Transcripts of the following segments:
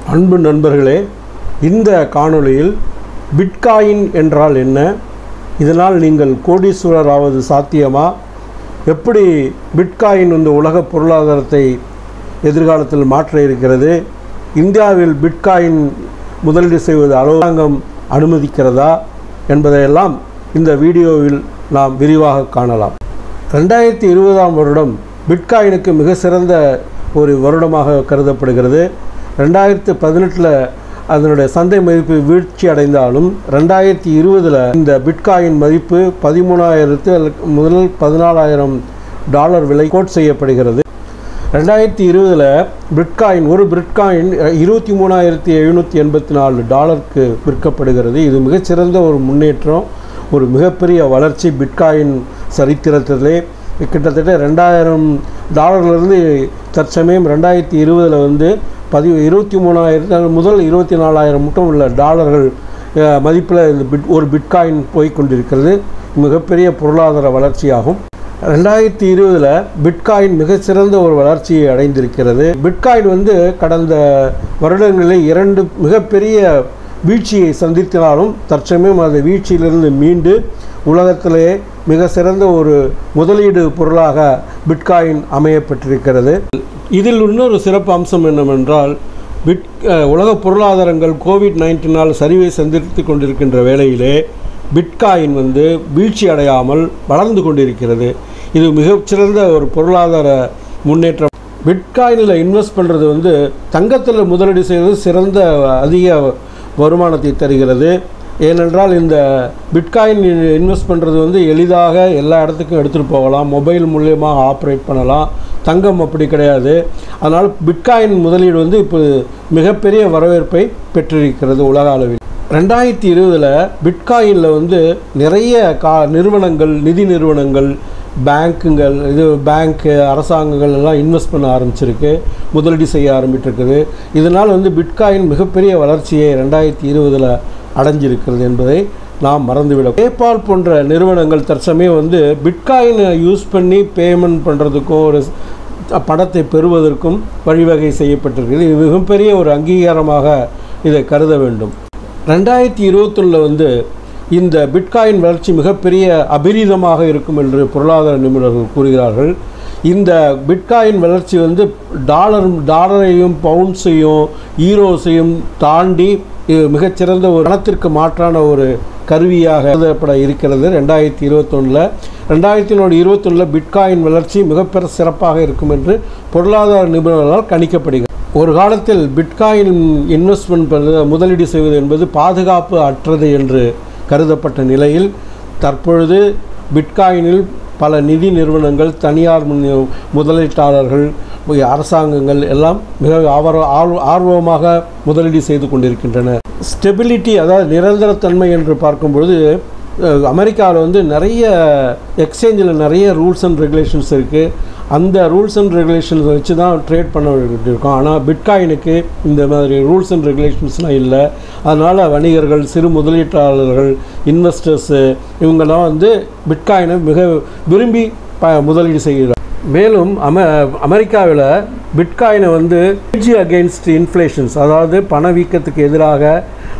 அன்பு நண்பர்களே இந்த காணொளியில் பிட்காயின் என்றால் என்ன இதனால் நீங்கள் கோடீஸ்வரர் ஆவது சாத்தியமா எப்படி பிட்காயின் இந்த உலக பொருளாதாரத்தை எதிர்காலத்தில் மாற்ற இருக்கிறது இந்தியாவில் பிட்காயின் முதலீடு செய்வது அரசாங்கம் அனுமதிக்கிறதா என்பதையெல்லாம் இந்த வீடியோவில் நாம் விரிவாக காணலாம் ரெண்டாயிரத்தி இருபதாம் வருடம் பிட்காயினுக்கு மிக சிறந்த ஒரு வருடமாக கருதப்படுகிறது ரெண்டாயிரத்து பதினெட்டில் அதனுடைய சந்தை மதிப்பு வீழ்ச்சி அடைந்தாலும் ரெண்டாயிரத்தி இருபதில் இந்த பிட்காயின் மதிப்பு பதிமூணாயிரத்து முதல் பதினாலாயிரம் டாலர் விலை கோட் செய்யப்படுகிறது ரெண்டாயிரத்தி இருபதில் பிட்காயின் ஒரு பிட்காயின் இருபத்தி மூணாயிரத்தி எழுநூற்றி எண்பத்தி நாலு டாலருக்கு விற்கப்படுகிறது இது மிகச்சிறந்த ஒரு முன்னேற்றம் ஒரு மிகப்பெரிய வளர்ச்சி பிட்காயின் சரித்திரத்திலே கிட்டத்தட்ட ரெண்டாயிரம் டாலர்லேருந்து தற்சமயம் ரெண்டாயிரத்தி இருபதில் வந்து பதி இருபத்தி மூணாயிரத்து முதல் இருபத்தி நாலாயிரம் மட்டும் உள்ள டாலர்கள் மதிப்பில் இந்த பிட் ஒரு பிட்காயின் போய் கொண்டிருக்கிறது மிகப்பெரிய பொருளாதார வளர்ச்சியாகும் ரெண்டாயிரத்தி இருபதில் பிட்காயின் மிகச்சிறந்த ஒரு வளர்ச்சியை அடைந்திருக்கிறது பிட்காயின் வந்து கடந்த வருடங்களில் இரண்டு மிகப்பெரிய வீழ்ச்சியை சந்தித்தாலும் தற்சமயம் அந்த வீழ்ச்சியிலிருந்து மீண்டு உலகத்திலே மிக சிறந்த ஒரு முதலீடு பொருளாக பிட்காயின் அமையப்பட்டிருக்கிறது இதில் இன்னொரு சிறப்பு அம்சம் என்னவென்றால் பிட் உலக பொருளாதாரங்கள் கோவிட் நைன்டீனால் சரிவை சந்தித்து கொண்டிருக்கின்ற வேளையிலே பிட்காயின் வந்து வீழ்ச்சி அடையாமல் வளர்ந்து கொண்டிருக்கிறது இது மிகச்சிறந்த ஒரு பொருளாதார முன்னேற்றம் பிட்காயினில் இன்வெஸ்ட் பண்ணுறது வந்து தங்கத்தில் முதலீடு செய்வது சிறந்த அதிக வருமானத்தை தருகிறது ஏனென்றால் இந்த பிட்காயின் இன்வெஸ்ட் பண்ணுறது வந்து எளிதாக எல்லா இடத்துக்கும் எடுத்துகிட்டு போகலாம் மொபைல் மூலியமாக ஆப்ரேட் பண்ணலாம் தங்கம் அப்படி கிடையாது அதனால் பிட்காயின் முதலீடு வந்து இப்போ மிகப்பெரிய வரவேற்பை பெற்றிருக்கிறது உலக அளவில் ரெண்டாயிரத்தி இருபதில் பிட்காயினில் வந்து நிறைய கா நிறுவனங்கள் நிதி நிறுவனங்கள் பேங்க்குங்கள் இது பேங்க்கு அரசாங்கங்கள் எல்லாம் இன்வெஸ்ட் பண்ண ஆரம்பிச்சிருக்கு முதலீடு செய்ய ஆரம்பிட்டிருக்குது இதனால் வந்து பிட்காயின் மிகப்பெரிய வளர்ச்சியை ரெண்டாயிரத்தி இருபதில் அடைஞ்சிருக்கிறது என்பதை நாம் மறந்துவிட பேபால் போன்ற நிறுவனங்கள் தற்சமயம் வந்து பிட்காயினை யூஸ் பண்ணி பேமெண்ட் பண்ணுறதுக்கும் ஒரு பணத்தை பெறுவதற்கும் வழிவகை செய்யப்பட்டிருக்கிறது இது மிகப்பெரிய ஒரு அங்கீகாரமாக இதை கருத வேண்டும் ரெண்டாயிரத்தி இருபத்தொன்னில் வந்து இந்த பிட்காயின் வளர்ச்சி மிகப்பெரிய அபிரீதமாக இருக்கும் என்று பொருளாதார நிபுணர்கள் கூறுகிறார்கள் இந்த பிட்காயின் வளர்ச்சி வந்து டாலர் டாலரையும் பவுண்ட்ஸையும் ஈரோஸையும் தாண்டி மிகச்சிறந்த ஒரு பணத்திற்கு மாற்றான ஒரு கருவியாக கருதப்பட இருக்கிறது ரெண்டாயிரத்தி இருபத்தொன்னில் ரெண்டாயிரத்தி நூறு இருபத்தொன்னில் பிட்காயின் வளர்ச்சி மிகப்பெரிய சிறப்பாக இருக்கும் என்று பொருளாதார நிபுணர்களால் கணிக்கப்படுகிறது ஒரு காலத்தில் பிட்காயின் இன்வெஸ்ட்மெண்ட் பண்ணுறது முதலீடு செய்வது என்பது பாதுகாப்பு அற்றது என்று கருதப்பட்ட நிலையில் தற்பொழுது பிட்காயினில் பல நிதி நிறுவனங்கள் தனியார் முதலீட்டாளர்கள் அரசாங்கங்கள் எல்லாம் மிக ஆர்வ ஆர்வமாக முதலீடு செய்து கொண்டிருக்கின்றன ஸ்டெபிலிட்டி அதாவது நிரந்தரத்தன்மை என்று பார்க்கும்பொழுது அமெரிக்காவில் வந்து நிறைய எக்ஸ்சேஞ்சில் நிறைய ரூல்ஸ் அண்ட் ரெகுலேஷன்ஸ் இருக்குது அந்த ரூல்ஸ் அண்ட் ரெகுலேஷன்ஸ் வச்சு தான் ட்ரேட் பண்ண இருக்கோம் ஆனால் பிட்காயினுக்கு இந்த மாதிரி ரூல்ஸ் அண்ட் ரெகுலேஷன்ஸ்லாம் இல்லை அதனால் வணிகர்கள் சிறு முதலீட்டாளர்கள் இன்வெஸ்டர்ஸு இவங்கெல்லாம் வந்து பிட்காயினை மிக விரும்பி ப முதலீடு செய்கிறார் மேலும் அமெ அமெரிக்காவில் பிட்காயினை வந்து ஹெட்ஜி அகெயின்ஸ்ட் இன்ஃப்ளேஷன்ஸ் அதாவது பணவீக்கத்துக்கு எதிராக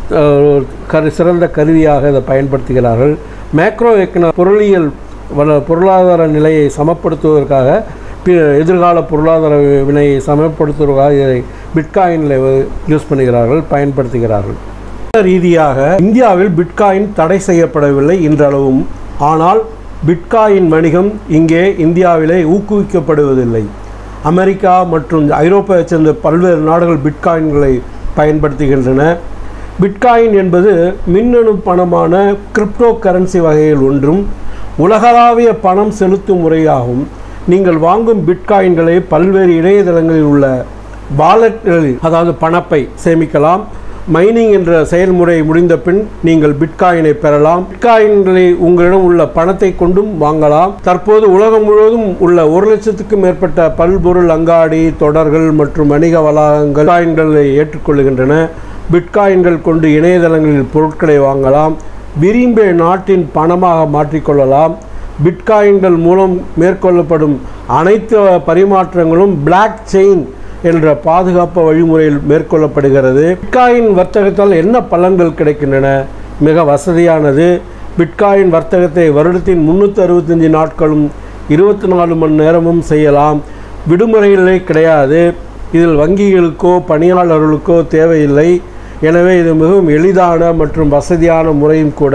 கரு சிறந்த கருவியாக இதை பயன்படுத்துகிறார்கள் மேக்ரோ எக்கன பொருளியல் வள பொருளாதார நிலையை சமப்படுத்துவதற்காக எதிர்கால பொருளாதார வினையை சமப்படுத்துவதற்காக இதை பிட்காயினில் யூஸ் பண்ணுகிறார்கள் பயன்படுத்துகிறார்கள் ரீதியாக இந்தியாவில் பிட்காயின் தடை செய்யப்படவில்லை இன்றளவும் ஆனால் பிட்காயின் வணிகம் இங்கே இந்தியாவிலே ஊக்குவிக்கப்படுவதில்லை அமெரிக்கா மற்றும் ஐரோப்பாவை சேர்ந்த பல்வேறு நாடுகள் பிட்காயின்களை பயன்படுத்துகின்றன பிட்காயின் என்பது மின்னணு பணமான கிரிப்டோ கரன்சி வகையில் ஒன்றும் உலகளாவிய பணம் செலுத்தும் முறையாகும் நீங்கள் வாங்கும் பிட்காயின்களை பல்வேறு இணையதளங்களில் உள்ள வாலெட்களில் அதாவது பணப்பை சேமிக்கலாம் மைனிங் என்ற செயல்முறை முடிந்த பின் நீங்கள் பிட்காயினை பெறலாம் பிட்காயின்களை உங்களிடம் உள்ள பணத்தை கொண்டும் வாங்கலாம் தற்போது உலகம் முழுவதும் உள்ள ஒரு லட்சத்துக்கும் மேற்பட்ட பல்பொருள் அங்காடி தொடர்கள் மற்றும் வணிக வளாகங்கள் பிட்காயின்களை ஏற்றுக்கொள்கின்றன பிட்காயின்கள் கொண்டு இணையதளங்களில் பொருட்களை வாங்கலாம் விரும்பிய நாட்டின் பணமாக மாற்றிக்கொள்ளலாம் பிட்காயின்கள் மூலம் மேற்கொள்ளப்படும் அனைத்து பரிமாற்றங்களும் பிளாக் செயின் என்ற பாதுகாப்பு வழிமுறையில் மேற்கொள்ளப்படுகிறது பிட்காயின் வர்த்தகத்தால் என்ன பலன்கள் கிடைக்கின்றன மிக வசதியானது பிட்காயின் வர்த்தகத்தை வருடத்தின் முந்நூற்றி அறுபத்தஞ்சு நாட்களும் இருபத்தி நாலு மணி நேரமும் செய்யலாம் விடுமுறைகளே கிடையாது இதில் வங்கிகளுக்கோ பணியாளர்களுக்கோ தேவையில்லை எனவே இது மிகவும் எளிதான மற்றும் வசதியான முறையும் கூட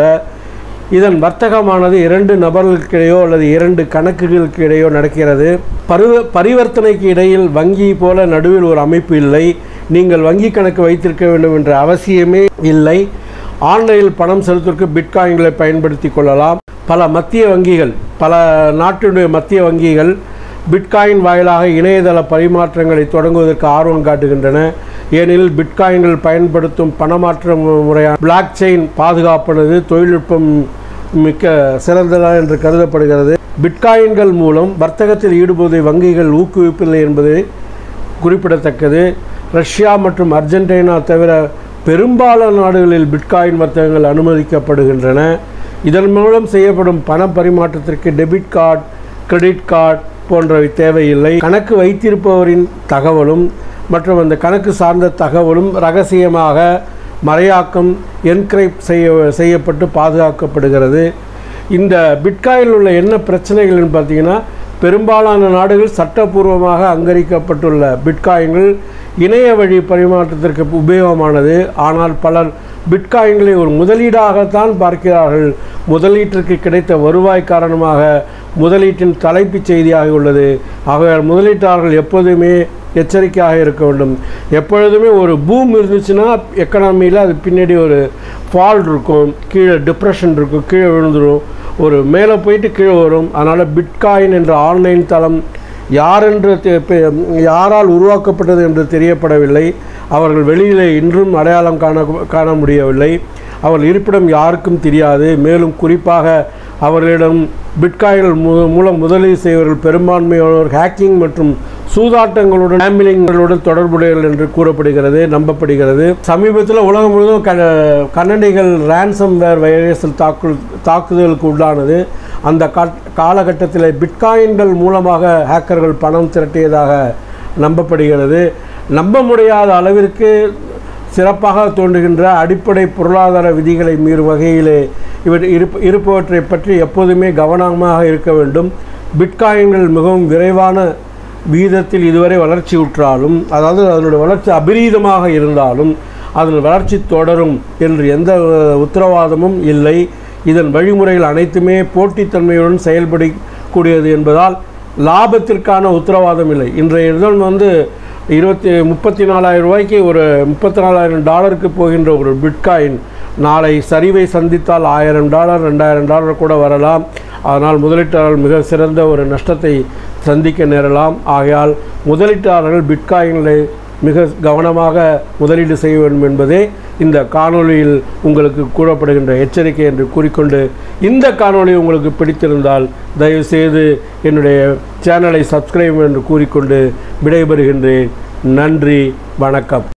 இதன் வர்த்தகமானது இரண்டு நபர்களுக்கிடையோ அல்லது இரண்டு கணக்குகளுக்கு இடையோ நடக்கிறது பருவ பரிவர்த்தனைக்கு இடையில் வங்கி போல நடுவில் ஒரு அமைப்பு இல்லை நீங்கள் வங்கி கணக்கு வைத்திருக்க வேண்டும் என்ற அவசியமே இல்லை ஆன்லைனில் பணம் செலுத்துவதற்கு பிட்காயின்களை பயன்படுத்தி கொள்ளலாம் பல மத்திய வங்கிகள் பல நாட்டினுடைய மத்திய வங்கிகள் பிட்காயின் வாயிலாக இணையதள பரிமாற்றங்களை தொடங்குவதற்கு ஆர்வம் காட்டுகின்றன ஏனெனில் பிட்காயின்கள் பயன்படுத்தும் பணமாற்ற மு- முறையான பிளாக் செயின் பாதுகாப்பானது தொழில்நுட்பம் மிக்க சிறந்ததா என்று கருதப்படுகிறது பிட்காயின்கள் மூலம் வர்த்தகத்தில் ஈடுபடுவதை வங்கிகள் ஊக்குவிப்பில்லை என்பது குறிப்பிடத்தக்கது ரஷ்யா மற்றும் அர்ஜென்டினா தவிர பெரும்பாலான நாடுகளில் பிட்காயின் வர்த்தகங்கள் அனுமதிக்கப்படுகின்றன இதன் மூலம் செய்யப்படும் பண பரிமாற்றத்திற்கு டெபிட் கார்டு கிரெடிட் கார்டு போன்றவை தேவையில்லை கணக்கு வைத்திருப்பவரின் தகவலும் மற்றும் அந்த கணக்கு சார்ந்த தகவலும் ரகசியமாக மறையாக்கம் என்கிரைப்ட் செய்ய செய்யப்பட்டு பாதுகாக்கப்படுகிறது இந்த பிட்காயில் உள்ள என்ன பிரச்சனைகள்னு பார்த்தீங்கன்னா பெரும்பாலான நாடுகள் சட்டப்பூர்வமாக அங்கீகரிக்கப்பட்டுள்ள பிட்காயின்கள் இணைய வழி பரிமாற்றத்திற்கு உபயோகமானது ஆனால் பலர் பிட்காயின்களை ஒரு முதலீடாகத்தான் பார்க்கிறார்கள் முதலீட்டிற்கு கிடைத்த வருவாய் காரணமாக முதலீட்டின் தலைப்புச் செய்தியாக உள்ளது ஆகையால் முதலீட்டாளர்கள் எப்போதுமே எச்சரிக்கையாக இருக்க வேண்டும் எப்பொழுதுமே ஒரு பூம் இருந்துச்சுன்னா எக்கனாமியில் அது பின்னாடி ஒரு ஃபால் இருக்கும் கீழே டிப்ரெஷன் இருக்கும் கீழே விழுந்துடும் ஒரு மேலே போயிட்டு கீழே வரும் அதனால் பிட்காயின் என்ற ஆன்லைன் தளம் யாரென்று தெ- பெ- யாரால் உருவாக்கப்பட்டது என்று தெரியப்படவில்லை அவர்கள் வெளியிலே இன்றும் அடையாளம் காண காண முடியவில்லை அவர்கள் இருப்பிடம் யாருக்கும் தெரியாது மேலும் குறிப்பாக அவர்களிடம் பிட்காயின் மூ- மூலம் முதலீடு செய்வர்கள் பெரும்பான்மையானோர் ஹேக்கிங் மற்றும் சூதாட்டங்களுடன் கேம்பிளிங்களுடன் தொடர்புடையவர்கள் என்று கூறப்படுகிறது நம்பப்படுகிறது சமீபத்தில் உலகம் முழுவதும் க கன்னடிகள் ransom வேர் வைரஸில் தாக்கு தாக்குதலுக்கு உள்ளானது அந்த காட்- காலகட்டத்தில் பிட்காயின்கள் மூலமாக ஹேக்கர்கள் பணம் திரட்டியதாக நம்பப்படுகிறது நம்ப முடியாத அளவிற்கு சிறப்பாக தோன்றுகின்ற அடிப்படை பொருளாதார விதிகளை மீறும் வகையிலே இவர் இருப்ப இருப்பவற்றை பற்றி எப்போதுமே கவனமாக இருக்க வேண்டும் பிட்காயின்கள் மிகவும் விரைவான வீதத்தில் இதுவரை வளர்ச்சி உற்றாலும் அதாவது அதனுடைய வளர்ச்சி அபரீதமாக இருந்தாலும் அதன் வளர்ச்சி தொடரும் என்று எந்த அஹ், உத்தரவாதமும் இல்லை இதன் வழிமுறைகள் அனைத்துமே போட்டித்தன்மையுடன் செயல்படக்கூடியது என்பதால் லாபத்திற்கான உத்தரவாதம் இல்லை இன்றைய தினம் வந்து இருபத்தி முப்பத்தி நாலாயிரம் ரூபாய்க்கு ஒரு முப்பத்தி நாலாயிரம் டாலருக்கு போகின்ற ஒரு பிட்காயின் நாளை சரிவை சந்தித்தால் ஆயிரம் டாலர் ரெண்டாயிரம் டாலர் கூட வரலாம் அதனால் முதலீட்டாளர்கள் மிக சிறந்த ஒரு நஷ்டத்தை சந்திக்க நேரலாம் ஆகையால் முதலீட்டாளர்கள் பிட்காயின்களை மிக கவனமாக முதலீடு செய்ய வேண்டும் என்பதே இந்த காணொளியில் உங்களுக்கு கூறப்படுகின்ற எச்சரிக்கை என்று கூறிக்கொண்டு இந்த காணொளி உங்களுக்கு பிடித்திருந்தால் தயவுசெய்து என்னுடைய சேனலை சப்ஸ்கிரைப் என்று கூறிக்கொண்டு விடைபெறுகின்றேன் நன்றி வணக்கம்